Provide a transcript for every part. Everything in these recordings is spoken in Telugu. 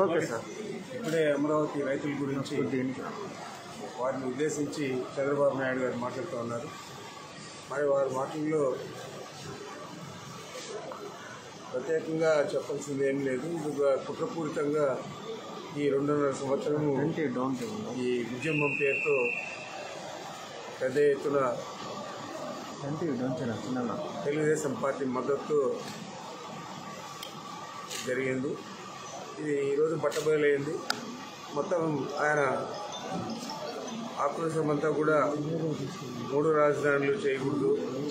ఓకే సార్ ఇప్పుడే అమరావతి రైతుల గురించి వారిని ఉద్దేశించి చంద్రబాబు నాయుడు గారు మాట్లాడుతూ ఉన్నారు మరి వారి మాటల్లో ప్రత్యేకంగా చెప్పాల్సింది ఏం లేదు ఇది ఒక కుట్రపూరితంగా ఈ రెండున్నర సంవత్సరము ఈ ఉద్యమం పేరుతో పెద్ద ఎత్తున తెలుగుదేశం పార్టీ మద్దతు జరిగింది ఇది ఈరోజు బట్టబయలైంది మొత్తం ఆయన ఆక్రోశం అంతా కూడా మూడు రాజధానులు చేయకూడదు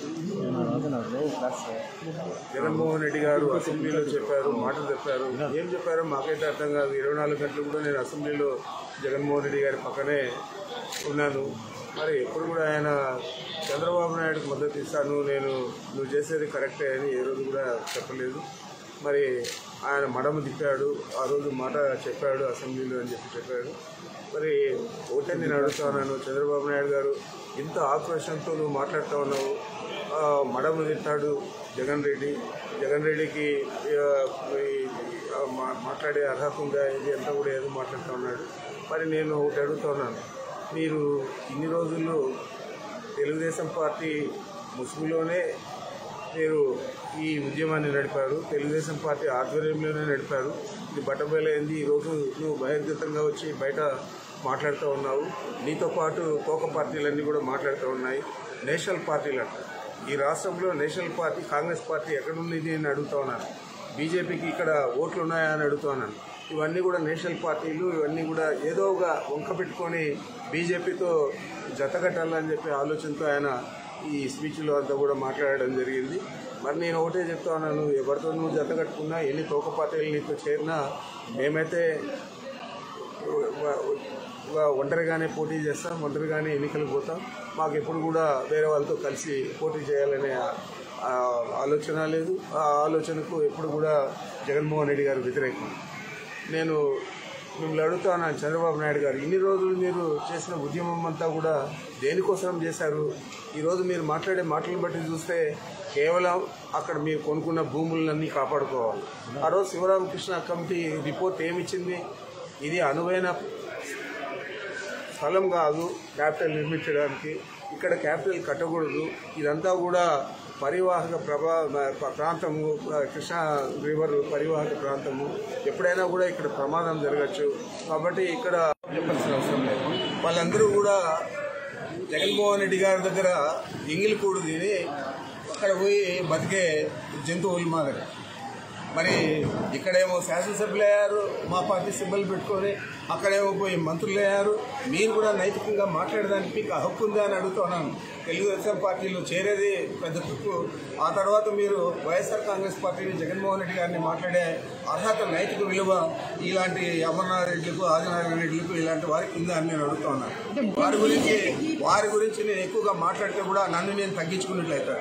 జగన్మోహన్ రెడ్డి గారు అసెంబ్లీలో చెప్పారు మాటలు చెప్పారు ఏం చెప్పారో మాకైతే అర్థం కాదు ఇరవై నాలుగు గంటలు కూడా నేను అసెంబ్లీలో జగన్మోహన్ రెడ్డి గారి పక్కనే ఉన్నాను మరి ఎప్పుడు కూడా ఆయన చంద్రబాబు నాయుడుకి మద్దతు ఇస్తాను నేను నువ్వు చేసేది కరెక్టే అని ఏ రోజు కూడా చెప్పలేదు మరి ఆయన మడమ తిప్పాడు ఆ రోజు మాట చెప్పాడు అసెంబ్లీలో అని చెప్పి చెప్పాడు మరి ఒకటే నేను అడుగుతా ఉన్నాను చంద్రబాబు నాయుడు గారు ఇంత ఆక్రోషంతో నువ్వు మాట్లాడుతూ ఉన్నావు ఆ, మడమ తిట్టాడు జగన్ రెడ్డి జగన్ రెడ్డికి ఆ, ఈ- ఆ, మా- మాట్లాడే అర్హత ఉందా ఇది అంతా కూడా ఏదో మాట్లాడుతూ ఉన్నాడు మరి నేను ఒకటి అడుగుతా ఉన్నాను మీరు ఇన్ని రోజుల్లో తెలుగుదేశం పార్టీ ముసుగులోనే మీరు ఈ ఉద్యమాన్ని నడిపారు తెలుగుదేశం పార్టీ ఆధ్వర్యంలోనే నడిపారు ఇది బట్టబయలైంది ఈరోజు నువ్వు బహిర్గతంగా వచ్చి బయట మాట్లాడుతూ ఉన్నావు నీతో పాటు తోక పార్టీలన్నీ కూడా మాట్లాడుతూ ఉన్నాయి నేషనల్ పార్టీలు అంట ఈ రాష్ట్రంలో నేషనల్ పార్టీ కాంగ్రెస్ పార్టీ ఎక్కడుంది అని అడుగుతా ఉన్నాను బీజేపీకి ఇక్కడ ఓట్లు ఉన్నాయా అని అడుగుతా ఉన్నాను ఇవన్నీ కూడా నేషనల్ పార్టీలు ఇవన్నీ కూడా ఏదో ఒక వంక పెట్టుకొని బీజేపీతో జతకట్టాలని చెప్పి ఆలోచనతో ఆయన ఈ స్పీచ్లో అంతా కూడా మాట్లాడడం జరిగింది మరి నేను ఒకటే చెప్తా ఉన్నాను ఎవరితో నువ్వు జత కట్టుకున్నా ఎన్ని తోక పార్టీలు నీతో చేరినా మేమైతే వ- వ- ఒంటరిగానే పోటీ చేస్తాం ఒంటరిగానే ఎన్నికలకు పోతాం మాకు ఎప్పుడు కూడా వేరే వాళ్ళతో కలిసి పోటీ చేయాలనే ఆ, ఆలోచన లేదు ఆ ఆలోచనకు ఎప్పుడు కూడా జగన్మోహన్ రెడ్డి గారు వ్యతిరేకం నేను మిమ్మల్ని అడుగుతాను చంద్రబాబు నాయుడు గారు ఇన్ని రోజులు మీరు చేసిన ఉద్యమం అంతా కూడా దేనికోసం చేశారు ఈరోజు మీరు మాట్లాడే మాటలను బట్టి చూస్తే కేవలం అక్కడ మీరు కొనుక్కున్న భూములన్నీ కాపాడుకోవాలి ఆ రోజు శివరామకృష్ణ కమిటీ రిపోర్ట్ ఏమిచ్చింది ఇది అనువైన స్థలం కాదు క్యాపిటల్ నిర్మించడానికి ఇక్కడ క్యాపిటల్ కట్టకూడదు ఇదంతా కూడా పరివాహక ప్రభా ప- ప్రాంతము ఆ, కృష్ణా రివర్ పరివాహక ప్రాంతము ఎప్పుడైనా కూడా ఇక్కడ ప్రమాదం జరగచ్చు కాబట్టి ఇక్కడ చెప్పాల్సిన అవసరం లేదు వాళ్ళందరూ కూడా జగన్మోహన్ రెడ్డి గారి దగ్గర ఎంగిలి కూడు తిని అక్కడ పోయి బతికే జంతువులు మాదిరి మరి ఇక్కడేమో శాసనసభ్యులు అయ్యారు మా పార్టీ సింబల్ పెట్టుకొని అక్కడేమో పోయి మంత్రులు అయ్యారు మీరు కూడా నైతికంగా మాట్లాడడానికి మీకు హక్కు ఉందా అని అడుగుతున్నాను తెలుగుదేశం పార్టీలో చేరేది పెద్ద తప్పు ఆ తర్వాత మీరు వైఎస్ఆర్ కాంగ్రెస్ పార్టీని జగన్మోహన్ రెడ్డి గారిని మాట్లాడే అర్హత నైతిక విలువ ఇలాంటి అమర్నాథ్ రెడ్డిలకు ఆదినారాయణ రెడ్డిలకు ఇలాంటి వారికి ఉందా అని నేను అడుగుతున్నాను వారి గురించి వారి గురించి నేను ఎక్కువగా మాట్లాడితే కూడా నన్ను నేను తగ్గించుకున్నట్లయితే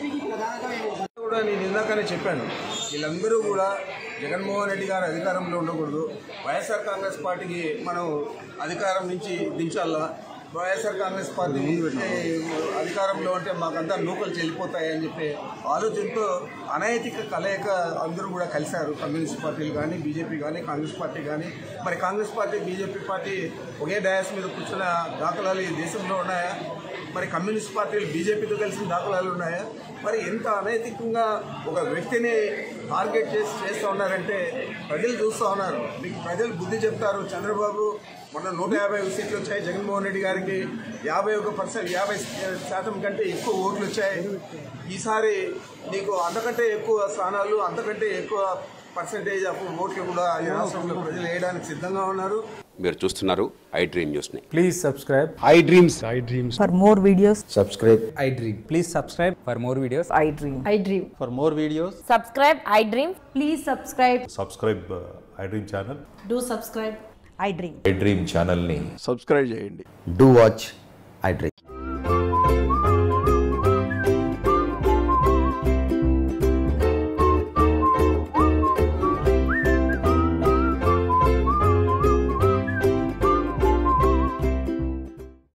కూడా నేను ఇందాకనే చెప్పాను వీళ్ళందరూ కూడా జగన్మోహన్ రెడ్డి గారు అధికారంలో ఉండకూడదు వైఎస్ఆర్ కాంగ్రెస్ పార్టీకి మనం అధికారం నుంచి దించాలా వైఎస్ఆర్ కాంగ్రెస్ పార్టీ ఏ, అధికారంలో ఉంటే మాకంతా నూకలు చెల్లిపోతాయని చెప్పి ఆలోచనతో అనైతిక కలయిక అందరూ కూడా కలిశారు కమ్యూనిస్ట్ పార్టీలు కానీ బీజేపీ కానీ కాంగ్రెస్ పార్టీ కానీ మరి కాంగ్రెస్ పార్టీ బీజేపీ పార్టీ ఒకే డయాస్ మీద కూర్చున్న దాఖలాలు ఈ దేశంలో ఉన్నాయా మరి కమ్యూనిస్ట్ పార్టీలు బీజేపీతో కలిసిన దాఖలాలు ఉన్నాయా మరి ఎంత అనైతికంగా ఒక వ్యక్తిని టార్గెట్ చేసి చేస్తూ ఉన్నారంటే ప్రజలు చూస్తూ ఉన్నారు మీకు ప్రజలు బుద్ధి చెప్తారు చంద్రబాబు మొన్న నూట యాభై సీట్లు వచ్చాయి జగన్మోహన్ రెడ్డి గారికి యాభై ఒక పర్సెంట్ యాభై శాతం కంటే ఎక్కువ ఓట్లు వచ్చాయి ఈసారి నీకు అంతకంటే ఎక్కువ స్థానాలు అంతకంటే ఎక్కువ పర్సంటేజ్ ఆఫ్ ఓట్లు కూడా ఈ రాష్ట్రంలో ప్రజలు వేయడానికి సిద్ధంగా ఉన్నారు మీరు చూస్తున్నారు ఐ డ్రీమ్ న్యూస్ని Please subscribe. I dreams For more videos, subscribe I dream. Please subscribe for more videos. I dream. I dream. for more videos Subscribe, I dream. Please subscribe. Subscribe I dream channel Do subscribe. I dream. I dream ఛానల్ని సబ్స్క్రైబ్ చేయండి డూ వాచ్ ఐ డ్రీమ్